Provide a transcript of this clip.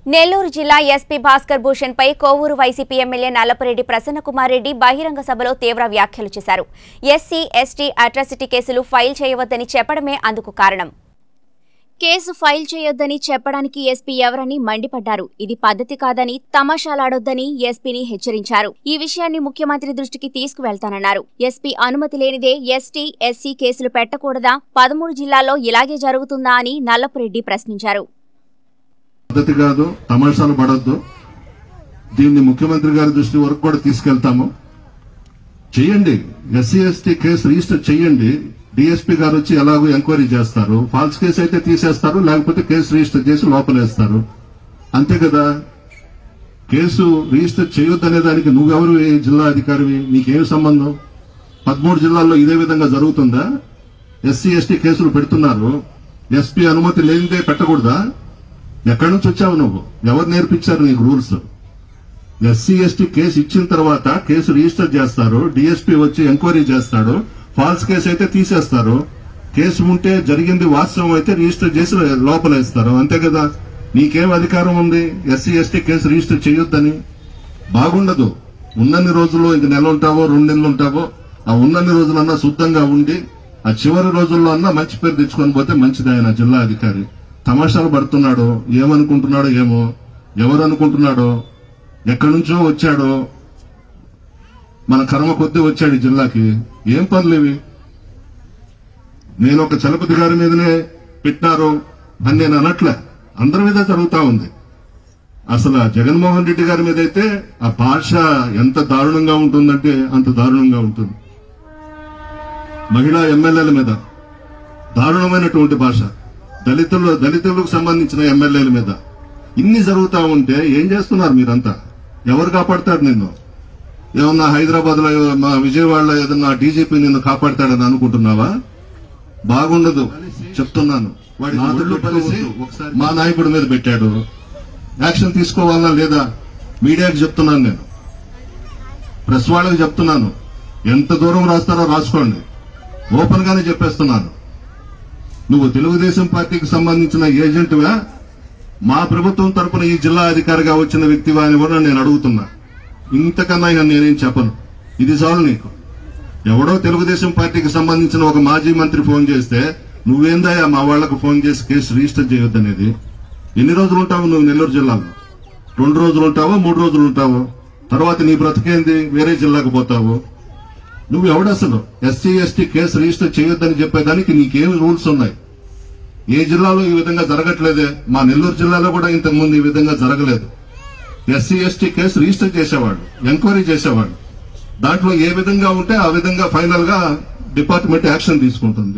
నెల్లూరు జిల్లా ఎస్పీ భాస్కర్ భూషణ్ పై Kovur YCP MLA Nallapareddy Prasannakumar Reddy బహిరంగ సభలో తీవ్ర వ్యాఖ్యలు చేశారు ఎస్సీ ఎస్టీ అట్రాసిటీ కేసులు ఫైల్ చేయవద్దని చెప్పడమే అందుకు కారణం కేసు ఫైల్ చేయొద్దని చెప్పడానికి ఎస్పీ ఎవరని మండిపడ్డారు ఇది పద్ధతి కాదని తమాషాలాడొద్దని ఎస్పీని హెచ్చరించారు ఈ విషయాన్ని ముఖ్యమంత్రి దృష్టికి తీసుకువెళ్తానన్నారు ఎస్పీ అనుమతి లేనిదే ఎస్టీ ఎస్సీ కేసులు పెట్టకూడదా పదమూడు జిల్లాల్లో ఇలాగే జరుగుతుందా అని నల్లపురెడ్డి ప్రశ్నించారు పద్ధతి కాదు తమాషాలు పడద్దు దీన్ని ముఖ్యమంత్రి గారి దృష్టి వరకు కూడా తీసుకెళ్తాము చెయ్యండి ఎస్సీ ఎస్టీ కేసు రిజిస్టర్ చెయ్యండి డిఎస్పీ గారు వచ్చి ఎలాగో ఎంక్వైరీ చేస్తారు ఫాల్స్ కేసు అయితే తీసేస్తారు లేకపోతే కేసు రిజిస్టర్ చేసి లోపలేస్తారు అంతే కదా కేసు రిజిస్టర్ చేయొద్దనే దానికి నువ్వెవరు ఏ జిల్లా అధికారివి నీకేం సంబంధం పదమూడు జిల్లాల్లో ఇదే విధంగా జరుగుతుందా ఎస్సీ ఎస్టీ కేసులు పెడుతున్నారు ఎస్పీ అనుమతి లేనిదే పెట్టకూడదా ఎక్కడి నుంచి వచ్చావు నువ్వు ఎవరు నేర్పించారు నీకు రూల్స్ ఎస్సీ ఎస్టీ కేసు ఇచ్చిన తర్వాత కేసు రిజిస్టర్ చేస్తారు డిఎస్పీ వచ్చి ఎంక్వైరీ చేస్తాడు ఫాల్స్ కేసు అయితే తీసేస్తారు కేసు ఉంటే జరిగింది వాస్తవం అయితే రిజిస్టర్ చేసి లోపలేస్తారు అంతే కదా నీకేం అధికారం ఉంది ఎస్సీ ఎస్టీ కేసు రిజిస్టర్ చేయొద్దని బాగుండదు ఉన్నన్ని రోజులు ఇంక నెల ఉంటావో రెండు నెలలు ఉంటావో ఆ ఉన్నన్ని రోజులన్నా శుద్ధంగా ఉండి ఆ చివరి రోజుల్లో అన్నా మంచి పేరు తెచ్చుకొని పోతే మంచిది ఆయన జిల్లా అధికారి తమాషాలు పడుతున్నాడు ఏమనుకుంటున్నాడో ఏమో ఎవరు అనుకుంటున్నాడో ఎక్కడి నుంచో వచ్చాడో మన కర్మ కొద్దీ వచ్చాడు ఈ జిల్లాకి ఏం పనులు ఇవి నేను ఒక చలపతి గారి మీదనే పెట్టినారు అని నేను అనట్లే అందరి మీద జరుగుతా ఉంది అసలు ఆ జగన్మోహన్ రెడ్డి గారి మీద అయితే ఆ భాష ఎంత దారుణంగా ఉంటుందంటే అంత దారుణంగా ఉంటుంది మహిళా ఎమ్మెల్యేల మీద దారుణమైనటువంటి భాష దళితులు దళితులకు సంబంధించిన ఎమ్మెల్యేల మీద ఇన్ని జరుగుతా ఉంటే ఏం చేస్తున్నారు మీరంతా ఎవరు కాపాడతారు నిన్ను ఏమన్నా హైదరాబాద్ లో మా విజయవాడలో ఏదన్నా డీజీపీ నిన్ను కాపాడతాడని అనుకుంటున్నావా బాగుండదు చెప్తున్నాను వాడి నాదుళ్ళు కలిసి మా నాయకుడి మీద పెట్టాడు యాక్షన్ తీసుకోవాలా లేదా మీడియాకి చెప్తున్నాను నేను ప్రెస్ వాళ్ళకి చెప్తున్నాను ఎంత దూరం రాస్తారో రాసుకోండి ఓపెన్ గానే చెప్పేస్తున్నాను నువ్వు తెలుగుదేశం పార్టీకి సంబంధించిన ఏజెంట్గా మా ప్రభుత్వం తరపున ఈ జిల్లా అధికారిగా వచ్చిన వ్యక్తివా అని కూడా నేను అడుగుతున్నా ఇంతకన్నా ఇక నేనేం చెప్పను ఇది చాలు నీకు ఎవడో తెలుగుదేశం పార్టీకి సంబంధించిన ఒక మాజీ మంత్రి ఫోన్ చేస్తే నువ్వేందయ్యా మా వాళ్లకు ఫోన్ చేసి కేసు రిజిస్టర్ చేయొద్దనేది ఎన్ని రోజులు ఉంటావు నువ్వు నెల్లూరు జిల్లాలో రెండు రోజులు ఉంటావో మూడు రోజులు ఉంటావో తర్వాత నీ బ్రతికేంది వేరే జిల్లాకు పోతావు నువ్వు ఎవడసలు ఎస్సీ ఎస్టీ కేసు రిజిస్టర్ చేయొద్దని చెప్పేదానికి నీకేం రూల్స్ ఉన్నాయి ఏ జిల్లాలో ఈ విధంగా జరగట్లేదే మా నెల్లూరు జిల్లాలో కూడా ఇంతకు ముందు ఈ విధంగా జరగలేదు ఎస్సీ ఎస్టీ కేసు రిజిస్టర్ చేసేవాడు ఎంక్వైరీ చేసేవాడు దాంట్లో ఏ విధంగా ఉంటే ఆ విధంగా ఫైనల్ గా డిపార్ట్మెంట్ యాక్షన్ తీసుకుంటుంది